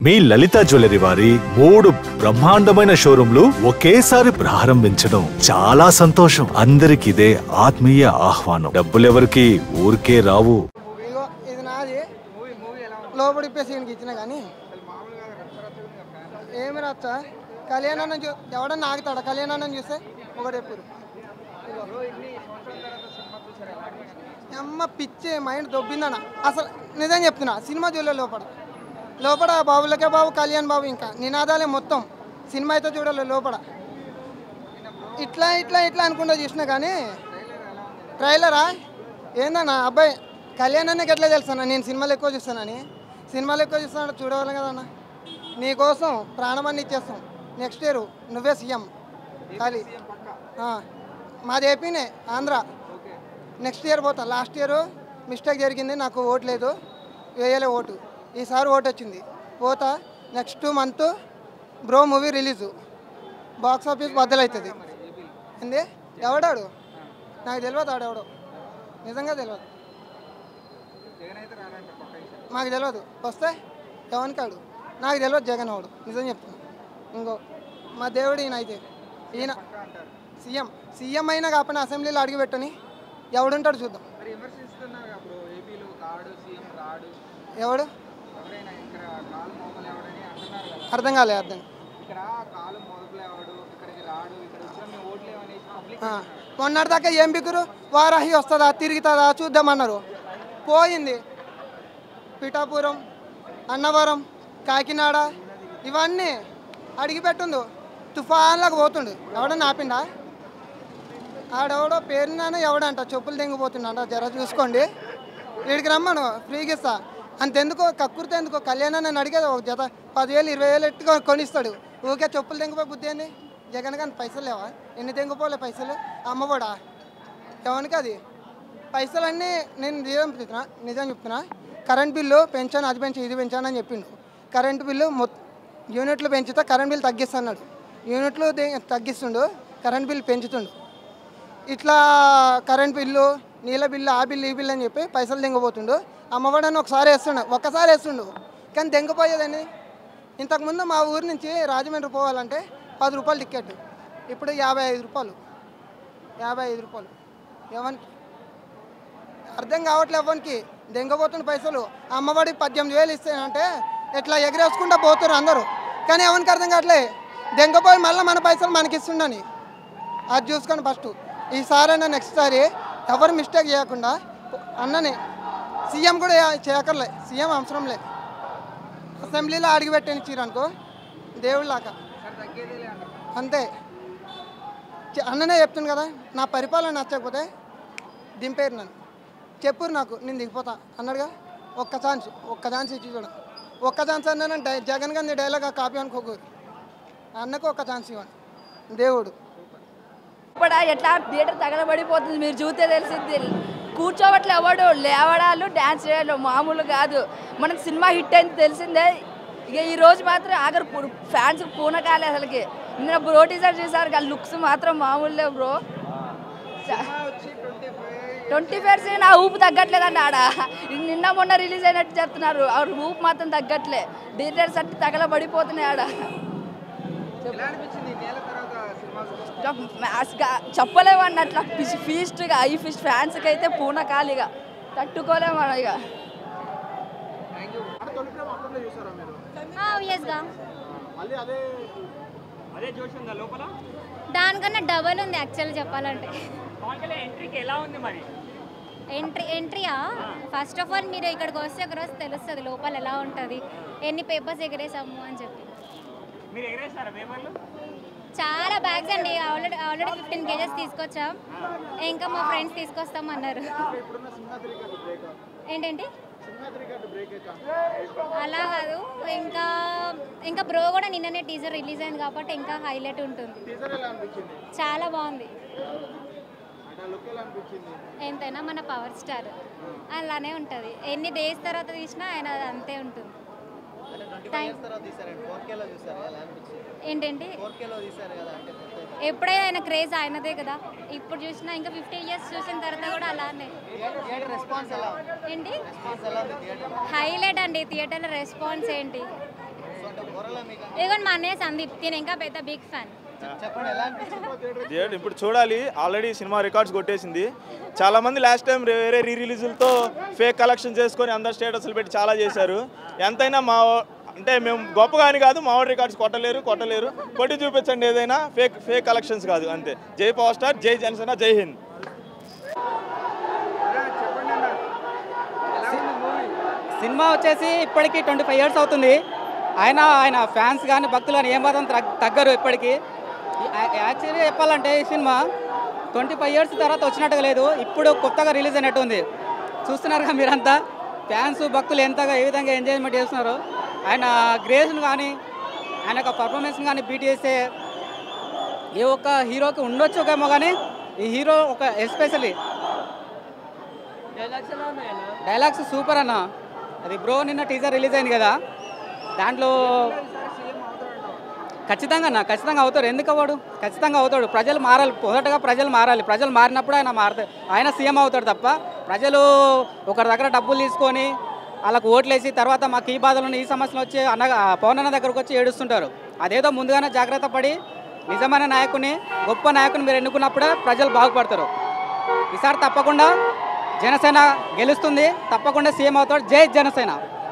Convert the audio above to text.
మీ లలిత jewellery వారి మూడు బ్రహ్మాండమైన షోరూంలు ఒకేసారి ప్రారంభించడం చాలా సంతోషం అందరికి ఇదే ఆత్మీయ ఆహ్వానం డబ్బులెవరికి ఊరికే రావు ఇగో ఇది నాది లోపలి పేషెంట్కి ఇచ్చిన కానీ ఏమి రచ్చ కళ్యాణం చూ ఎవడన్నా ఆగుతాడా కళ్యాణం చూస్తే ఒకటి ఎప్పుడు అమ్మ పిచ్చి మైండ్ దొబ్బిందన్న అసలు నిజం చెప్తున్నా సినిమా చూడలే లోపల లోపల బాబులకే బాబు కళ్యాణ్ బాబు ఇంకా నినాదాలే మొత్తం సినిమా అయితే చూడలే లోపల ఇట్లా ఇట్లా ఇట్లా అనుకుంటా చూసినా కానీ ట్రైలరా ఏందన్నా అబ్బాయి కళ్యాణ్ అన్నకి ఎట్లా తెలుసన్నా నేను సినిమాలు ఎక్కువ చూస్తానని సినిమాలు ఎక్కువ చూస్తాను చూడవాలి కదన్నా నీకోసం ప్రాణమని ఇచ్చేస్తాం నెక్స్ట్ ఇయర్ నువ్వే సీఎం ఖాళీ ఆ, మాది ఏపీనే ఆంధ్ర నెక్స్ట్ ఇయర్ పోతా లాస్ట్ ఇయర్ మిస్టేక్ జరిగింది నాకు ఓటు లేదు వేయలే ఓటు ఈసారి ఓటు వచ్చింది పోతా next month bro movie release box office బద్దలవుతుంది ఏంది ఎవడాడు నాకు తెలియదు ఆడెవడో నిజంగా తెలియదు మాకు తెలియదు వస్తే ఎవరికి ఆడు నాకు తెలియదు జగన్ వాడు నిజం చెప్తున్నా ఇంకో మా దేవుడు ఈయన అయితే ఈయన సీఎం సీఎం అయినా కాకపోయినా అసెంబ్లీలో అడిగి పెట్టని ఎవడుంటాడు చూద్దాం మరి విమర్శిస్తున్నారు కదా బ్రో ఏపీలో కాడు సీఎం రాడు ఎవడు ఎవరైనా ఇక్కడ కాలు మోపలు ఎవడని అంటున్నారు కదా అర్థం కాలే అర్థం ఇక్కడ కాలు మోపలు ఎవడు ఇక్కడికి రాడు ఇక్కడ వచ్చిన మేము ఓట్లేవు అనేసి పబ్లిక్ ఆ, మొన్నటిదాకా ఏం బిగురు వారాహి వస్తుందా తిరుగుతుందా చూద్దామన్నారు పోయింది పిఠాపురం అన్నవరం కాకినాడ ఇవన్నీ అడిగి పెట్టుండు తుఫాన్లకు పోతుండు ఎవడన్నా ఆపిండా ఆడెవడో పేరునానే ఎవడంట చెప్పులు తెంగిపోతుండంట జర చూసుకోండి వీడికి రమ్మను ఫ్రీగా ఇస్తా అంతెందుకో కక్కుర్తి ఎందుకో కళ్యాణ్ అని అడిగేది ఒక జత పదివేలు ఇరవై వేలు ఎట్టు కొనిస్తాడు ఊకే చెప్పులు తెంగిపోయి బుద్ధి ఏంది జగన్ కానీ పైసలు లేవా ఎన్ని తెంగిపోలే పైసలు అమ్మఒడా ఎవరికి అది పైసలన్నీ నేను నిజం చెప్తున్నా నిజం చెప్తున్నా కరెంట్ బిల్లు పెంచాను అది పెంచి ఇది పెంచాను అని చెప్పిండు కరెంట్ బిల్లు మొ యూనిట్లు పెంచితే కరెంట్ బిల్ తగ్గిస్తున్నాడు యూనిట్లు దే- తగ్గిస్తుండు కరెంట్ బిల్ పెంచుతుండు ఇట్లా కరెంట్ బిల్లు నీళ్ళ బిల్లు ఆ బిల్లు ఈ బిల్లు అని చెప్పి పైసలు దెంగపోతుండు అమ్మఒడని ఒకసారి వేస్తుండు ఒక్కసారి వేస్తుండు కానీ దెంగపోయేదండి ఇంతకుముందు మా ఊరు నుంచి రాజమండ్రి పోవాలంటే పది రూపాయలు టికెట్ ఇప్పుడు యాభై ఐదు రూపాయలు యాభై ఐదు రూపాయలు ఎవరికి అర్థం కావట్లే ఎవరికి దెంగపోతున్న పైసలు అమ్మఒడి పద్దెనిమిది వేలు ఇస్తానంటే ఇట్లా ఎగరేసుకుంటా పోతారు అందరూ కానీ ఎవరికి అర్థం కావట్లే దెంగపోయి మళ్ళీ మన పైసలు మనకి ఇస్తుండని అది చూసుకొని ఫస్ట్ ఈసారైనా నెక్స్ట్ సారి ఎవరు మిస్టేక్ చేయకుండా అన్నని సీఎం కూడా చే- చేయకర్లే సీఎం అవసరం లే అసెంబ్లీలో అడిగి పెట్టించారు అనుకో దేవుళ్ళాక సార్ తగ్గేదేలే అంటారు అంతే చె- అన్ననే చెప్తుంది కదా నా పరిపాలన నచ్చకపోతే దింపేరు నన్ను చెప్పురు నాకు నేను దిగిపోతా అన్నాడుగా ఒక్క ఛాన్స్ ఒక్క ఛాన్స్ ఇచ్చి చూడ ఒక్క ఛాన్స్ అన్నా డై జగన్ గాంధీ డైలాగ్ కాపీ అనుకోకూరు అన్నకు ఒక్క ఛాన్స్ ఇవ్వండి దేవుడు ఇప్పుడు ఎట్లా థియేటర్ తగలబడిపోతుంది మీరు చూస్తే తెలిసింది కూర్చోవట్లే ఎవడు లేవడాలు డ్యాన్స్ చేయడాలు మామూలు కాదు మనకు సినిమా హిట్ అయింది తెలిసిందే ఇక ఈ రోజు మాత్రం ఆగరు ఫ్యాన్స్ పూనకాలే అసలుకి ఇందులో బ్రో టీజర్ చూసారు ఆ లుక్స్ మాత్రం మామూలే బ్రో వచ్చి ట్వంటీ ఫైవ్ ట్వంటీ ఫైర్స్ నా ఊపు తగ్గట్లేదండి ఆడ నిన్న మొన్న రిలీజ్ అయినట్టు చెప్తున్నారు ఆ ఊపు మాత్రం తగ్గట్లే థియేటర్స్ అంటే తగలబడిపోతున్నాయి ఆడ ఎలా అనిపించింది నేల తర్వాత సినిమా చూసి? మ్యాథ్స్గా చెప్పలేమండి అట్లా ఫిష్ ఫీస్ట్గా ఈ ఫిష్ ఫ్యాన్స్కి అయితే పూనకాలిగా తట్టుకోలేము మనం ఇక థ్యాంక్ యూ అంటే తొలి ప్రేమ అప్పట్లో చూసారా మీరు ఆబ్వియస్గా మళ్ళీ అదే అదే జోష్ ఉందా లోపల దానికన్నా డబల్ ఉంది యాక్చువల్ చెప్పాలంటే పవన్ కళ్యాణ్ ఎంట్రీకి ఎలా ఉంది మరి ఎంట్రీ ఎంట్రీయా ఫస్ట్ ఆఫ్ ఆల్ మీరు ఇక్కడికి వస్తే ఒకరోజు తెలుస్తుంది లోపల ఎలా ఉంటుంది ఎన్ని పేపర్స్ ఎగరేసాము అని చెప్పి మీరు ఎగరేస్తారా పేపర్లు చాలా బ్యాగ్స్ అండి ఆల్రెడీ ఆల్రెడీ ఫిఫ్టీన్ కేజెస్ తీసుకొచ్చాం ఇంకా మా ఫ్రెండ్స్ తీసుకొస్తాం అన్నారు ఇప్పుడున్న సింహాద్రి రికార్డు బ్రేక్ ఏంటంటి సింహాద్రి రికార్డు బ్రేక్ అయితే అలా కాదు ఇంకా ఇంకా బ్రో కూడా నిన్ననే టీజర్ రిలీజ్ అయింది కాబట్టి ఇంకా హైలైట్ ఉంటుంది టీజర్ ఎలా అనిపించింది చాలా బాగుంది అంటే ఆ లుక్ ఎలా అనిపించింది ఎంతైనా మన పవర్ స్టార్ అలానే ఉంటుంది ఎన్ని డేస్ తర్వాత తీసినా ఆయన అది అంతే ఉంటుంది Thank- ఏంటండి ఎప్పుడైనా ఆయన క్రేజ్ ఆయనదే కదా ఇప్పుడు చూసినా ఇంకా ఫిఫ్టీ ఇయర్స్ చూసిన తర్వాత కూడా అలానే ఏంటి హైలైట్ అండి థియేటర్లో రెస్పాన్స్ ఏంటి ఇదిగోండి మా అన్నయ్య సందీప్ నేను ఇంకా పెద్ద బిగ్ ఫ్యాన్ చెప్పండి ఎలా అనిపించింది థియేటర్ ఇప్పుడు చూడాలి ఆల్రెడీ సినిమా రికార్డ్స్ కొట్టేసింది చాలా మంది లాస్ట్ టైం వేరే రీ రిలీజులతో ఫేక్ కలెక్షన్ చేసుకొని అందరు స్టేటస్లు పెట్టి చాలా చేశారు ఎంతైనా మా అంటే మేము గొప్పగా అని కాదు మా రికార్డ్స్ కొట్టలేరు కొట్టలేరు కొట్టి చూపించండి ఏదైనా ఫేక్ ఫేక్ కలెక్షన్స్ కాదు అంతే జై పవర్ స్టార్ జై జనసేన జై హింద్ చెప్పండి అన్న ఎలా ఉంది మూవీ సినిమా వచ్చేసి ఇప్పటికీ ట్వంటీ ఫైవ్ ఇయర్స్ అవుతుంది ఆయన ఆయన ఫ్యాన్స్ కానీ భక్తులు కానీ ఏమాత్రం తగ్గ- తగ్గరు ఇప్పటికీ యాక్చువల్లీ చెప్పాలంటే ఈ సినిమా ట్వంటీ ఫైవ్ ఇయర్స్ తర్వాత వచ్చినట్టుగా లేదు ఇప్పుడు కొత్తగా రిలీజ్ అయినట్టు ఉంది చూస్తున్నారుగా మీరంతా ఫ్యాన్స్ భక్తులు ఎంతగా ఏ విధంగా ఎంజాయ్మెంట్ చేస్తున్నారు ఆయన గ్రేస్ను కానీ ఆయన యొక్క పర్ఫార్మెన్స్ని కానీ బీట్ చేసే ఏ ఒక్క హీరోకి ఉండొచ్చు ఏమో కానీ ఈ హీరో ఒక ఎస్పెషల్లీ డైలాగ్స్ సూపర్ అన్న అది బ్రో నిన్న టీజర్ రిలీజ్ అయింది కదా దాంట్లో ఖచ్చితంగా అన్న ఖచ్చితంగా అవుతాడు ఎందుకు అవ్వడు ఖచ్చితంగా అవుతాడు ప్రజలు మారాలి మొదటగా ప్రజలు మారాలి ప్రజలు మారినప్పుడు ఆయన మారుతాడు ఆయన సీఎం అవుతాడు తప్ప ప్రజలు ఒకరి దగ్గర డబ్బులు తీసుకొని వాళ్ళకు ఓట్లేసి తర్వాత మాకు ఈ బాధలు ఉన్నాయి, ఈ సమస్యలు వచ్చి అన్న పవన్ అన్న దగ్గరకు వచ్చి ఏడుస్తుంటారు అదేదో ముందుగానే జాగ్రత్త పడి నిజమైన నాయకుని గొప్ప నాయకుని మీరు ఎన్నుకున్నప్పుడే ప్రజలు బాగుపడతారు ఈసారి తప్పకుండా జనసేన గెలుస్తుంది తప్పకుండా సీఎం అవుతాడు జై జనసేన